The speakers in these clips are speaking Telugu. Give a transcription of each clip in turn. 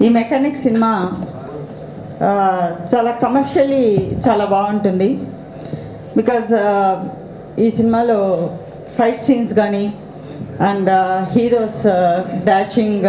ఈ మెకానిక్ సినిమా ఆ, చాలా కమర్షియలీ చాలా బాగుంటుంది బికాజ్ ఈ సినిమాలో ఫైట్ సీన్స్ కానీ and heroes dashing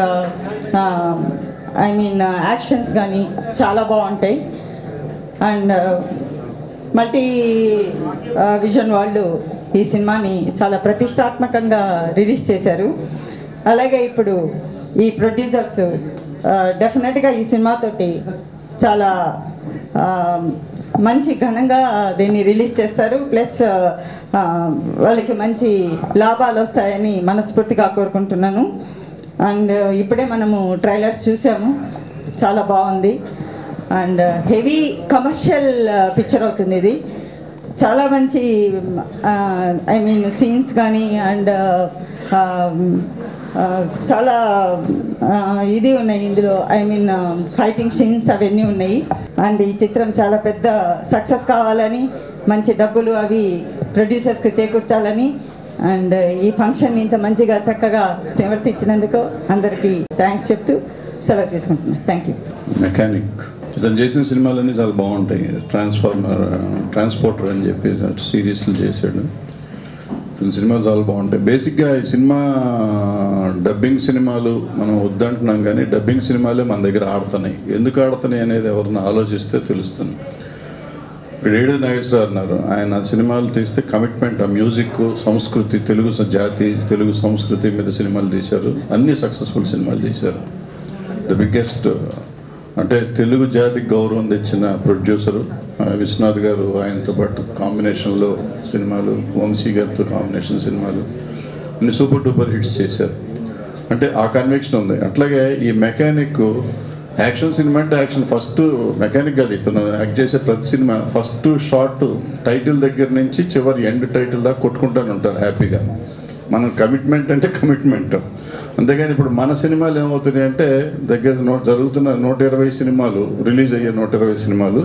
I mean actions కానీ చాలా బాగుంటాయి అండ్ మల్టీ విజన్ వాళ్ళు ఈ సినిమాని చాలా ప్రతిష్టాత్మకంగా రిలీజ్ చేశారు అలాగే ఇప్పుడు ఈ ప్రొడ్యూసర్స్ డెఫినెట్గా ఈ సినిమాతోటి చాలా ఆ, మంచి ఘనంగా దీన్ని రిలీజ్ చేస్తారు ప్లస్ ఆ, వాళ్ళకి మంచి లాభాలు వస్తాయని మనస్ఫూర్తిగా కోరుకుంటున్నాను అండ్ ఇప్పుడే మనము ట్రైలర్స్ చూసాము చాలా బాగుంది అండ్ హెవీ కమర్షియల్ పిక్చర్ అవుతుంది ఇది చాలా మంచి ఐ మీన్ సీన్స్ కానీ అండ్ చాలా ఆ, ఇది ఉన్నాయి ఇందులో ఐ మీన్ ఫైటింగ్ సీన్స్ అవన్నీ ఉన్నాయి అండ్ ఈ చిత్రం చాలా పెద్ద సక్సెస్ కావాలని మంచి డబ్బులు అవి ప్రొడ్యూసర్స్కి చేకూర్చాలని అండ్ ఈ ఫంక్షన్ ఇంత మంచిగా చక్కగా నివర్తించినందుకు అందరికీ థ్యాంక్స్ చెప్తూ సెలవు తీసుకుంటున్నాను థ్యాంక్ యూ మెకానిక్ ఇతను చేసిన సినిమాలన్నీ చాలా బాగుంటాయి ట్రాన్స్ఫార్మర్ ట్రాన్స్పోర్టర్ అని చెప్పి సిరీస్లు చేశాడు ఇతని సినిమాలు చాలా బాగుంటాయి బేసిక్గా ఈ సినిమా డబ్బింగ్ సినిమాలు మనం వద్దంటున్నాం కానీ డబ్బింగ్ సినిమాలే మన దగ్గర ఆడుతున్నాయి ఎందుకు ఆడుతున్నాయి అనేది ఎవరిని ఆలోచిస్తే తెలుస్తుంది ఇప్పుడు ఏడు నాగేశ్వరరావు అన్నారు ఆయన సినిమాలు తీస్తే కమిట్మెంట్ ఆ మ్యూజిక్ సంస్కృతి తెలుగు స- జాతి తెలుగు సంస్కృతి మీద సినిమాలు తీశారు అన్ని సక్సెస్ఫుల్ సినిమాలు తీశారు ద బిగ్గెస్ట్ అంటే తెలుగు జాతికి గౌరవం తెచ్చిన ప్రొడ్యూసరు ఆ, విశ్వనాథ్ గారు ఆయనతో పాటు కాంబినేషన్లో సినిమాలు వంశీ గారితో కాంబినేషన్ సినిమాలు అన్ని సూపర్ డూపర్ హిట్స్ చేశారు అంటే ఆ కన్విక్షన్ ఉంది అట్లాగే ఈ మెకానిక్ యాక్షన్ సినిమా అంటే యాక్షన్ ఫస్ట్ మెకానిక్ కాదు ఇతను యాక్ట్ చేసే ప్రతి సినిమా ఫస్ట్ షార్ట్ టైటిల్ దగ్గర నుంచి చివరి ఎండ్ టైటిల్ దాకా కొట్టుకుంటూనే ఉంటారు హ్యాపీగా మన కమిట్మెంట్ అంటే కమిట్మెంట్ అంతేగాని ఇప్పుడు మన సినిమాలు ఏమవుతున్నాయి అంటే దగ్గర నో జరుగుతున్న నూట ఇరవై సినిమాలు రిలీజ్ అయ్యే నూట ఇరవై సినిమాలు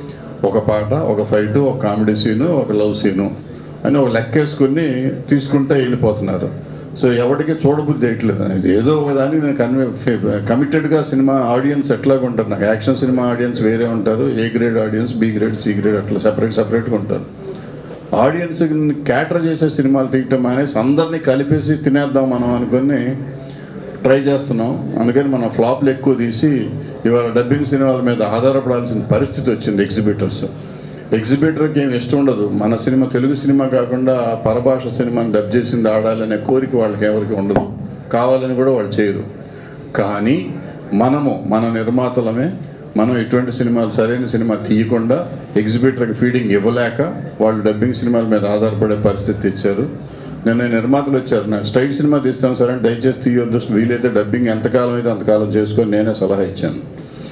ఒక పాట ఒక ఫైట్ ఒక కామెడీ సీను ఒక లవ్ సీను అని ఒక లెక్క వేసుకుని తీసుకుంటే వెళ్ళిపోతున్నారు సో ఎవరికి చూడబుద్ధి వేయట్లేదు అనేది ఏదో ఒక దాన్ని నేను కన్వే కమిటెడ్గా సినిమా ఆడియన్స్ ఎట్లాగా ఉంటారు నాకు యాక్షన్ సినిమా ఆడియన్స్ వేరే ఉంటారు A grade audience B grade C grade అట్లా సపరేట్ సపరేట్గా ఉంటారు ఆడియన్స్ క్యాటర్ చేసే సినిమాలు తీయటం అనేసి అందరినీ కలిపేసి తినేద్దాం మనం అనుకుని ట్రై చేస్తున్నాం అందుకని మనం ఫ్లాప్లు ఎక్కువ తీసి ఇవాళ డబ్బింగ్ సినిమాల మీద ఆధారపడాల్సిన పరిస్థితి వచ్చింది ఎగ్జిబిటర్స్ ఎగ్జిబిటర్కి ఏం ఇష్టం ఉండదు మన సినిమా తెలుగు సినిమా కాకుండా పరభాష సినిమాని డబ్ చేసింది ఆడాలనే కోరిక వాళ్ళకి ఎవరికి ఉండదు కావాలని కూడా వాళ్ళు చేయరు కానీ మనము మన నిర్మాతలమే మనం ఎటువంటి సినిమాలు సరైన సినిమా తీయకుండా ఎగ్జిబిటర్కి ఫీడింగ్ ఇవ్వలేక వాళ్ళు డబ్బింగ్ సినిమాల మీద ఆధారపడే పరిస్థితి ఇచ్చారు నిన్న నిర్మాతలు వచ్చారు నాకు స్ట్రైట్ సినిమా తీస్తాను సరే అని దయచేసి తీయొద్దు వీలైతే డబ్బింగ్ ఎంతకాలం అయితే అంతకాలం చేసుకొని నేనే సలహా ఇచ్చాను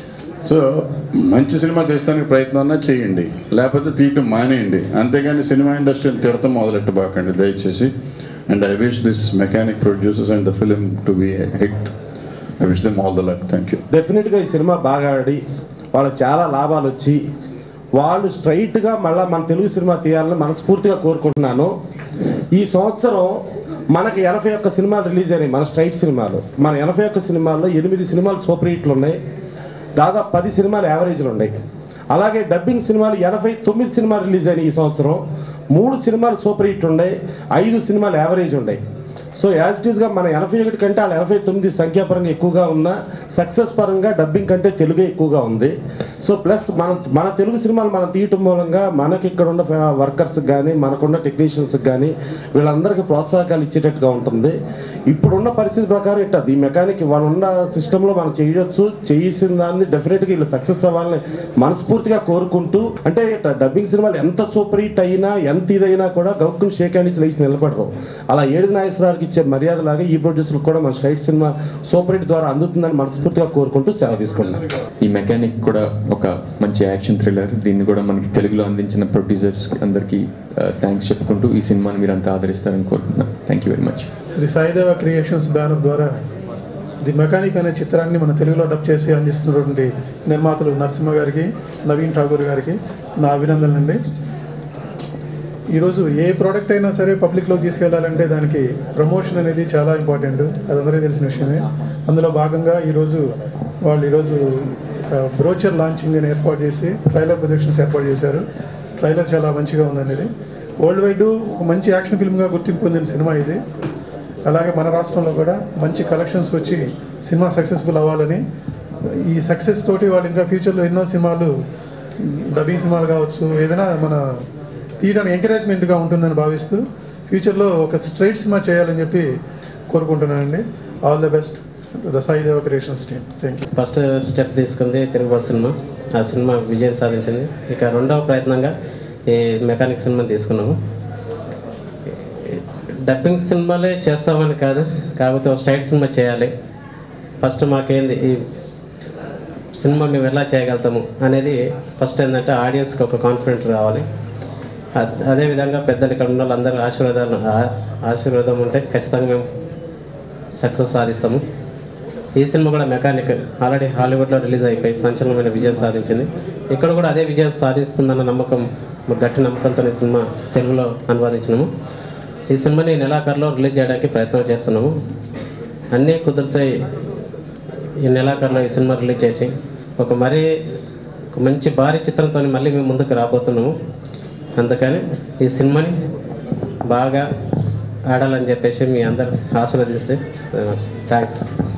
సో మంచి సినిమా తీస్తానికి ప్రయత్నం అన్నా చేయండి లేకపోతే తీయటం మానేయండి అంతేగాని సినిమా ఇండస్ట్రీని తిడతాం మొదలెట్టబాకండి దయచేసి and I wish this mechanic producers and the film to be hit I wish them all the luck thank you డెఫినెట్గా ఈ సినిమా బాగా ఆడి వాళ్ళకి చాలా లాభాలు వచ్చి వాళ్ళు స్ట్రైట్గా మళ్ళీ మన తెలుగు సినిమా తీయాలని మనస్ఫూర్తిగా కోరుకుంటున్నాను ఈ సంవత్సరం మనకి ఎనభై ఒక్క సినిమాలు రిలీజ్ అయినాయి మన స్ట్రైట్ సినిమాలు మన ఎనభై ఒక్క సినిమాల్లో ఎనిమిది సినిమాలు సూపర్ హిట్లు ఉన్నాయి దాదాపు పది సినిమాలు యావరేజ్లు ఉన్నాయి అలాగే డబ్బింగ్ సినిమాలు ఎనభై తొమ్మిది సినిమాలు రిలీజ్ అయినాయి ఈ సంవత్సరం మూడు సినిమాలు సూపర్ హిట్ ఉన్నాయి ఐదు సినిమాలు యావరేజ్ ఉన్నాయి సో యాజ్ ఇట్ ఈస్గా మన ఎనభై ఒకటి కంటే వాళ్ళ ఎనభై తొమ్మిది సంఖ్యాపరంగా ఎక్కువగా ఉన్న సక్సెస్ పరంగా డబ్బింగ్ కంటే తెలుగే ఎక్కువగా ఉంది సో ప్లస్ మన మన తెలుగు సినిమాలు మనం తీయటం మూలంగా మనకి ఇక్కడ ఉన్న వర్కర్స్కి కానీ మనకున్న టెక్నీషియన్స్కి కానీ వీళ్ళందరికీ ప్రోత్సాహకాలు ఇచ్చేటట్టుగా ఉంటుంది ఇప్పుడున్న పరిస్థితి ప్రకారం ఇట్ట ఈ మెకానిక్ వాళ్ళు ఉన్న సిస్టంలో మనం చేయొచ్చు చేసిన దాన్ని డెఫినెట్గా వీళ్ళు సక్సెస్ అవ్వాలని మనస్ఫూర్తిగా కోరుకుంటూ అంటే ఇట్ట డబ్బింగ్ సినిమాలు ఎంత సూపర్ హిట్ అయినా ఎంత ఇదైనా కూడా గౌక్కుని షేక్ హ్యాండ్ ఇచ్చి లేచి నిలబడరు అలా ఏడు నాగేశ్వరరావుకి ఇచ్చే మర్యాద లాగా ఈ ప్రొడ్యూసర్కి కూడా మన స్ట్రైట్ సినిమా సూపర్ హిట్ ద్వారా అందుతుందని మనస్ఫూర్తిగా కోరుకుంటూ సెలవు తీసుకుంటున్నాను ఈ మెకానిక్ కూడా ఒక మంచి యాక్షన్ థ్రిల్లర్ దీన్ని కూడా మనకి తెలుగులో అందించిన ప్రొడ్యూసర్స్ అందరికీ థ్యాంక్స్ చెప్పుకుంటూ ఈ సినిమాని మీరు అంతా ఆదరిస్తారని కోరుకుంటున్నాను thank you very much Shri Saideva creations banner ద్వారా ది మెకానిక్ అనే చిత్రాన్ని మన తెలుగులో డబ్ చేసి అందిస్తున్నటువంటి నిర్మాతలు నరసింహ గారికి నవీన్ ఠాగూర్ గారికి నా అభినందనలండి ఈరోజు ఏ ప్రోడక్ట్ అయినా సరే పబ్లిక్లోకి తీసుకెళ్లాలంటే దానికి ప్రమోషన్ అనేది చాలా ఇంపార్టెంట్ అది అందరికీ తెలిసిన విషయమే అందులో భాగంగా ఈరోజు వాళ్ళు ఈరోజు బ్రోచర్ లాంచింగ్ అని ఏర్పాటు చేసి ట్రైలర్ ప్రొజెక్షన్స్ ఏర్పాటు చేశారు ట్రైలర్ చాలా మంచిగా ఉందనేది వరల్డ్ వైడ్ ఒక మంచి యాక్షన్ ఫిల్మ్గా గుర్తింపు పొందిన సినిమా ఇది అలాగే మన రాష్ట్రంలో కూడా మంచి కలెక్షన్స్ వచ్చి సినిమా సక్సెస్ఫుల్ అవ్వాలని ఈ సక్సెస్ తోటి వాళ్ళు ఇంకా ఫ్యూచర్లో ఎన్నో సినిమాలు డబ్బింగ్ సినిమాలు కావచ్చు ఏదైనా మన తీయడానికి ఎంకరేజ్మెంట్గా ఉంటుందని భావిస్తూ ఫ్యూచర్లో ఒక స్ట్రైట్ సినిమా చేయాలని చెప్పి కోరుకుంటున్నానండి all the best the Sai Deva creations team thank you first step తీసుకుంది తిరుగుబాటు సినిమా ఆ సినిమా విజయం సాధించింది ఇక రెండవ ప్రయత్నంగా ఈ మెకానిక్ సినిమా తీసుకున్నాము డబ్బింగ్ సినిమాలే చేస్తామని కాదు కాకపోతే ఒక స్టైట్ సినిమా చేయాలి ఫస్ట్ మాకేంది ఈ సినిమా మేము ఎలా చేయగలుగుతాము అనేది ఫస్ట్ ఏంటంటే ఆడియన్స్కి ఒక కాన్ఫిడెంట్ రావాలి అద్- అదేవిధంగా పెద్దలు ఇక్కడ ఉన్న వాళ్ళందరూ ఆశీర్వాదాలు ఆ- ఆశీర్వాదం ఉంటే ఖచ్చితంగా మేము సక్సెస్ సాధిస్తాము ఈ సినిమా కూడా మెకానిక్ ఆల్రెడీ హాలీవుడ్లో రిలీజ్ అయిపోయి సంచలనమైన విజయం సాధించింది ఇక్కడ కూడా అదే విజయం సాధిస్తుందన్న నమ్మకం మాకు గట్టి నమ్మకంతో ఈ సినిమా తెలుగులో అనువాదించినాము ఈ సినిమాని నెలాఖరులో రిలీజ్ చేయడానికి ప్రయత్నం చేస్తున్నాము అన్నీ కుదురుతాయి ఈ నెలాఖరులో ఈ సినిమా రిలీజ్ చేసి ఒక మరీ ఒక మంచి భారీ చిత్రంతో మళ్ళీ మేము ముందుకు రాబోతున్నాము అందుకని ఈ సినిమాని బాగా ఆడాలని చెప్పేసి మీ అందరు ఆశీర్వదిస్తే థ్యాంక్స్